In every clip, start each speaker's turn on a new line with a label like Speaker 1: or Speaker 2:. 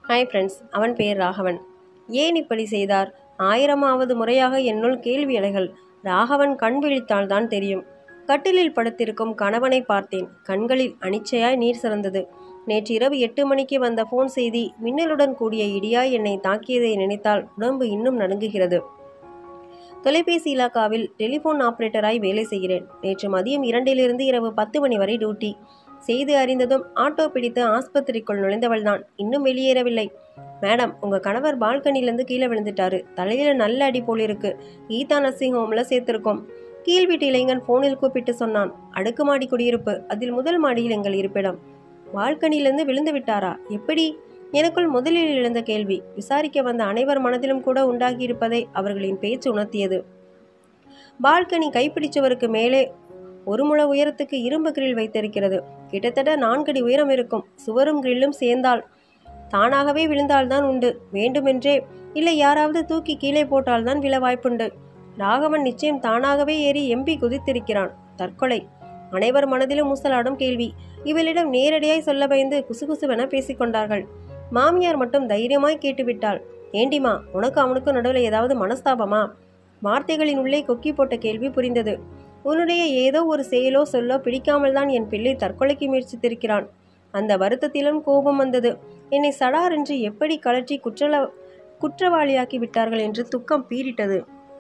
Speaker 1: hi friends அவன் பெயர் ராகவன் ஏன் இப்படி செய்தார் ஆயிரமாவது முறையாக என்னுள் கேள்வி அலைகள் ராகவன் கண் விழித்தால்தான் தெரியும் கட்டிலில் படுத்திருக்கும் கணவனை பார்த்தேன் கண்களில் அனிச்சையாய் நீர் சிறந்தது நேற்று இரவு எட்டு மணிக்கு வந்த ஃபோன் செய்தி மின்னலுடன் கூடிய இடியாய் என்னை தாக்கியதை நினைத்தால் உடம்பு இன்னும் நடுங்குகிறது தொலைபேசி இலாக்காவில் டெலிஃபோன் ஆபரேட்டராய் வேலை செய்கிறேன் நேற்று மதியம் இரண்டிலிருந்து இரவு பத்து மணி வரை டியூட்டி செய்து அறிந்ததும் ஆட்டோ பிடித்து ஆஸ்பத்திரிக்குள் நுழைந்தவள்தான் இன்னும் வெளியேறவில்லை மேடம் உங்க கணவர் பால்கனிலேருந்து கீழே விழுந்துட்டாரு தலையில நல்ல அடி போல் இருக்கு கீதா நர்சிங் ஹோம்ல சேர்த்திருக்கோம் கீழ் வீட்டு இளைஞன் போனில் கூப்பிட்டு சொன்னான் அடுக்குமாடி குடியிருப்பு அதில் முதல் மாடியில் எங்கள் இருப்பிடம் பால்கனியிலிருந்து விழுந்து விட்டாரா எப்படி எனக்குள் முதலில் எழுந்த கேள்வி விசாரிக்க வந்த அனைவர் மனதிலும் கூட உண்டாகியிருப்பதை அவர்களின் பேச்சு உணர்த்தியது பால்கனி கைப்பிடிச்சவருக்கு மேலே ஒரு முழ உயரத்துக்கு இரும்பு கிரில் வைத்திருக்கிறது கிட்டத்தட்ட நான்கடி உயரம் இருக்கும் சுவரும் கிரில்லும் சேர்ந்தால் தானாகவே விழுந்தால்தான் உண்டு வேண்டுமென்றே இல்லை யாராவது தூக்கி கீழே போட்டால்தான் விழ வாய்ப்புண்டு ராகவன் நிச்சயம் தானாகவே ஏறி எம்பி குதித்திருக்கிறான் தற்கொலை அனைவர் மனதிலும் ஊசலாடும் கேள்வி இவளிடம் நேரடியாய் சொல்ல பயந்து குசுகுசுவென பேசிக்கொண்டார்கள் மாமியார் மட்டும் தைரியமாய் கேட்டுவிட்டாள் ஏண்டிமா உனக்கு அவனுக்கும் நடுவில் ஏதாவது மனஸ்தாபமா வார்த்தைகளின் உள்ளே கொக்கி போட்ட கேள்வி புரிந்தது உன்னுடைய ஏதோ ஒரு செயலோ சொல்லோ பிடிக்காமல் தான் என் பிள்ளை தற்கொலைக்கு முயற்சித்திருக்கிறான் அந்த வருத்தத்திலும் கோபம் வந்தது என்னை சடார் என்று எப்படி கலற்றி குற்றல குற்றவாளியாக்கி விட்டார்கள் என்று துக்கம் பீறிட்டது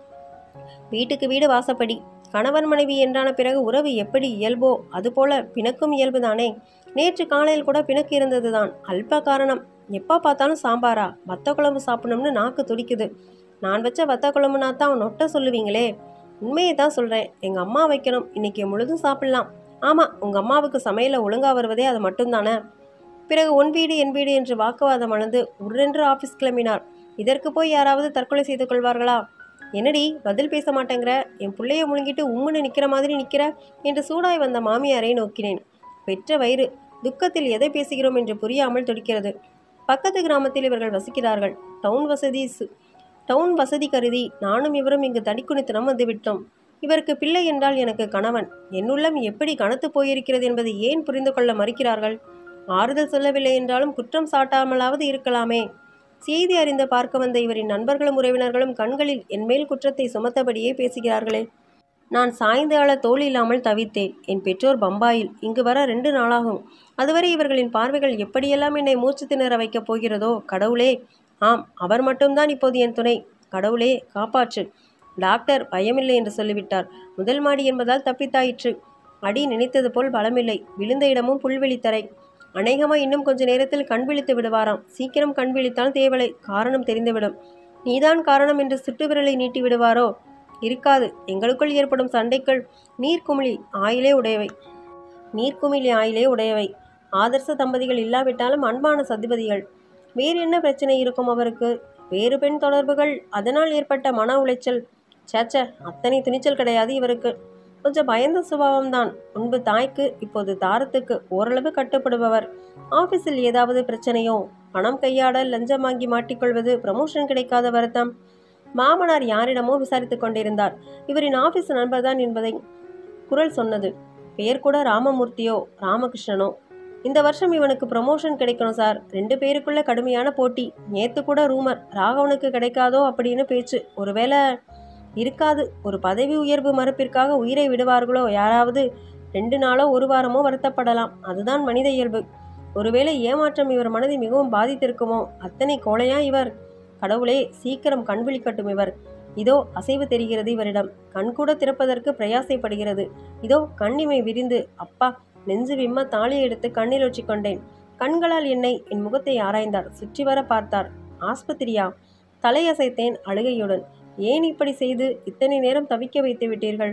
Speaker 1: வீட்டுக்கு வீடு வாசப்படி கணவன் மனைவி என்றான பிறகு உறவு எப்படி இயல்போ அதுபோல பிணக்கும் இயல்புதானே நேற்று காலையில் கூட பிணக்கு இருந்ததுதான் அல்ப காரணம் எப்போ பார்த்தாலும் சாம்பாரா வத்த குழம்பு சாப்பிடணும்னு நாக்கு துடிக்குது நான் வச்ச வத்த குழம்புனா தான் நொட்ட சொல்லுவீங்களே உண்மையை தான் சொல்கிறேன் எங்கள் அம்மா வைக்கணும் இன்னைக்கு முழுதும் சாப்பிடலாம் ஆமாம் உங்கள் அம்மாவுக்கு சமையல ஒழுங்கா வருவதே அது மட்டும்தானே பிறகு உன் வீடு என் வீடு என்று வாக்குவாதம் அளந்து உடனென்று ஆஃபீஸ் கிளம்பினார் இதற்கு போய் யாராவது தற்கொலை செய்து கொள்வார்களா என்னடி பதில் பேச மாட்டேங்கிற என் பிள்ளைய முழுங்கிட்டு உம்முன்னு நிற்கிற மாதிரி நிற்கிற என்று சூடாய் வந்த மாமியாரை நோக்கினேன் பெற்ற வயிறு துக்கத்தில் எதை பேசுகிறோம் என்று புரியாமல் துடிக்கிறது பக்கத்து கிராமத்தில் இவர்கள் வசிக்கிறார்கள் டவுன் வசதி சு- டவுன் வசதி கருதி நானும் இவரும் இங்கு தடிக்குனித்தனம் வந்துவிட்டோம் இவருக்கு பிள்ளை என்றால் எனக்கு கணவன் என்னுள்ளம் எப்படி கனத்து போயிருக்கிறது என்பதை ஏன் புரிந்து கொள்ள மறுக்கிறார்கள் ஆறுதல் சொல்லவில்லை என்றாலும் குற்றம் சாட்டாமலாவது இருக்கலாமே செய்தி அறிந்து பார்க்க வந்த இவரின் நண்பர்களும் உறவினர்களும் கண்களில் என்மேல் குற்றத்தை சுமத்தபடியே பேசுகிறார்களே நான் சாய்ந்து அழ தோல் இல்லாமல் தவித்தேன் என் பெற்றோர் பம்பாயில் இங்கு வர ரெண்டு நாளாகும் அதுவரை இவர்களின் பார்வைகள் எப்படியெல்லாம் என்னை மூச்சு திணற வைக்கப் போகிறதோ கடவுளே ஆம் அவர் மட்டும்தான் இப்போது என் துணை கடவுளே காப்பாற்று டாக்டர் பயமில்லை என்று சொல்லிவிட்டார் முதல் மாடி என்பதால் தப்பித்தாயிற்று அடி நினைத்தது போல் பலமில்லை விழுந்த இடமும் புல்வெளித்தரை அநேகமாக இன்னும் கொஞ்ச நேரத்தில் கண் விழித்து விடுவாராம் சீக்கிரம் கண் விழித்தால் தேவலை காரணம் தெரிந்துவிடும் நீதான் காரணம் என்று சுட்டு விரலை நீட்டி விடுவாரோ இருக்காது எங்களுக்குள் ஏற்படும் சண்டைகள் நீர்க்குமிழி ஆயிலே உடையவை நீர்க்குமிழி ஆயிலே உடையவை ஆதர்ச தம்பதிகள் இல்லாவிட்டாலும் அன்பான சதிபதிகள் வேறு என்ன பிரச்சனை இருக்கும் அவருக்கு வேறு பெண் தொடர்புகள் அதனால் ஏற்பட்ட மன உளைச்சல் சேச்ச அத்தனை துணிச்சல் கிடையாது இவருக்கு கொஞ்சம் பயந்த சுபாவம்தான் முன்பு தாய்க்கு இப்போது தாரத்துக்கு ஓரளவு கட்டுப்படுபவர் ஆபீஸில் ஏதாவது பிரச்சனையோ பணம் கையாட லஞ்சம் வாங்கி மாட்டிக்கொள்வது ப்ரமோஷன் கிடைக்காத வருத்தம் மாமனார் யாரிடமோ விசாரித்துக் கொண்டிருந்தார் இவரின் ஆபீஸ் நண்பர்தான் என்பதை குரல் சொன்னது பெயர் கூட ராமமூர்த்தியோ ராமகிருஷ்ணனோ இந்த வருஷம் இவனுக்கு ப்ரமோஷன் கிடைக்கணும் சார் ரெண்டு பேருக்குள்ள கடுமையான போட்டி நேத்து கூட ரூமர் ராகவனுக்கு கிடைக்காதோ அப்படின்னு பேச்சு ஒருவேளை இருக்காது ஒரு பதவி உயர்வு மறுப்பிற்காக உயிரை விடுவார்களோ யாராவது ரெண்டு நாளோ ஒரு வாரமோ வருத்தப்படலாம் அதுதான் மனித இயல்பு ஒருவேளை ஏமாற்றம் இவர் மனதை மிகவும் பாதித்திருக்குமோ அத்தனை கோழையா இவர் கடவுளே சீக்கிரம் கண் விழிக்கட்டும் இவர் இதோ அசைவு தெரிகிறது இவரிடம் கண் கூட திறப்பதற்கு பிரயாசைப்படுகிறது இதோ கண்ணிமை விரிந்து அப்பா நெஞ்சு விம்ம தாலி எடுத்து கண்ணில் ஒற்றிக்கொண்டேன் கண்களால் என்னை என் முகத்தை ஆராய்ந்தார் சுற்றி வர பார்த்தார் ஆஸ்பத்திரியா தலையசைத்தேன் அழுகையுடன் ஏன் இப்படி செய்து இத்தனை நேரம் தவிக்க வைத்து விட்டீர்கள்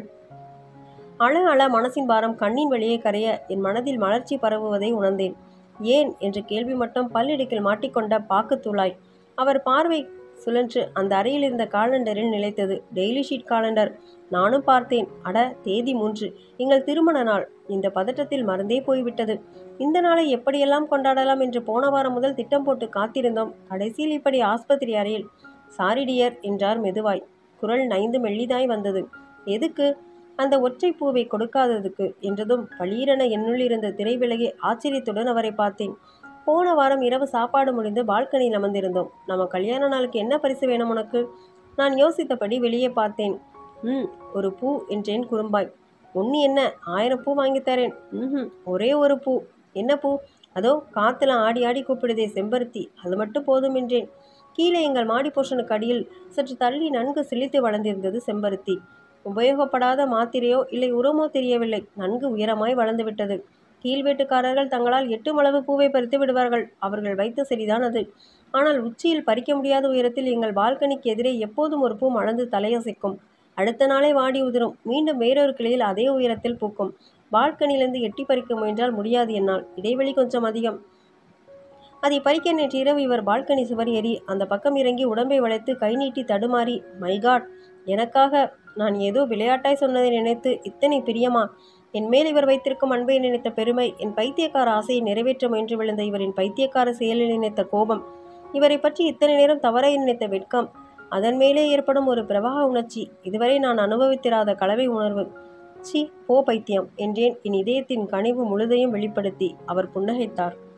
Speaker 1: அழ அழ மனசின் பாரம் கண்ணின் வழியே கரைய என் மனதில் மலர்ச்சி பரவுவதை உணர்ந்தேன் ஏன் என்ற கேள்வி மட்டும் பல்லிடுக்கில் மாட்டிக்கொண்ட பாக்குத்தூளாய் அவர் பார்வை சுழன்று அந்த அறையில் இருந்த காலண்டரில் நிலைத்தது டெய்லி ஷீட் காலண்டர் நானும் பார்த்தேன் அட தேதி மூன்று எங்கள் திருமண நாள் இந்த பதட்டத்தில் மறந்தே போய்விட்டது இந்த நாளை எப்படியெல்லாம் கொண்டாடலாம் என்று போன வாரம் முதல் திட்டம் போட்டு காத்திருந்தோம் கடைசியில் இப்படி ஆஸ்பத்திரி அறையில் சாரி டியர் என்றார் மெதுவாய் குரல் நைந்து மெல்லிதாய் வந்தது எதுக்கு அந்த ஒற்றை பூவை கொடுக்காததுக்கு என்றதும் பளீரென என்னுள் இருந்த திரை விலகி ஆச்சரியத்துடன் அவரை பார்த்தேன் போன வாரம் இரவு சாப்பாடு முடிந்து பால்கனியில் அமர்ந்திருந்தோம் நம்ம கல்யாண நாளுக்கு என்ன பரிசு வேணும் உனக்கு நான் யோசித்தபடி வெளியே பார்த்தேன் ம் ஒரு பூ என்றேன் குறும்பாய் ஒன்று என்ன ஆயிரம் பூ வாங்கித் தரேன் ம் ஒரே ஒரு பூ என்ன பூ அதோ காத்துல ஆடி ஆடி கூப்பிடுதே செம்பருத்தி அது மட்டும் போதும் என்றேன் கீழே எங்கள் மாடி போர்ஷனுக்கு அடியில் சற்று தள்ளி நன்கு சிலித்து வளர்ந்திருந்தது செம்பருத்தி உபயோகப்படாத மாத்திரையோ இல்லை உரமோ தெரியவில்லை நன்கு உயரமாய் வளர்ந்துவிட்டது கீழ் வீட்டுக்காரர்கள் தங்களால் எட்டும் அளவு பூவை பறித்து விடுவார்கள் அவர்கள் வைத்த சரிதான் அது ஆனால் உச்சியில் பறிக்க முடியாத உயரத்தில் எங்கள் பால்கனிக்கு எதிரே எப்போதும் ஒரு பூ மலர்ந்து தலையசைக்கும் அடுத்த நாளே வாடி உதிரும் மீண்டும் வேறொரு கிளையில் அதே உயரத்தில் பூக்கும் பால்கனியிலிருந்து எட்டி பறிக்க முயன்றால் முடியாது என்னால் இடைவெளி கொஞ்சம் அதிகம் அதை பறிக்க நேற்று இரவு இவர் பால்கனி சுவர் ஏறி அந்த பக்கம் இறங்கி உடம்பை வளைத்து கை நீட்டி தடுமாறி மைகாட் எனக்காக நான் ஏதோ விளையாட்டாய் சொன்னதை நினைத்து இத்தனை பிரியமா என் மேல் இவர் வைத்திருக்கும் அன்பை நினைத்த பெருமை என் பைத்தியக்கார ஆசையை நிறைவேற்ற முயன்று விழுந்த இவரின் பைத்தியக்கார செயலில் நினைத்த கோபம் இவரை பற்றி இத்தனை நேரம் தவறாய் நினைத்த வெட்கம் அதன் மேலே ஏற்படும் ஒரு பிரவாக உணர்ச்சி இதுவரை நான் அனுபவித்திராத கலவை உணர்வு சி போ பைத்தியம் என்றேன் என் இதயத்தின் கனிவு முழுதையும் வெளிப்படுத்தி அவர் புன்னகைத்தார்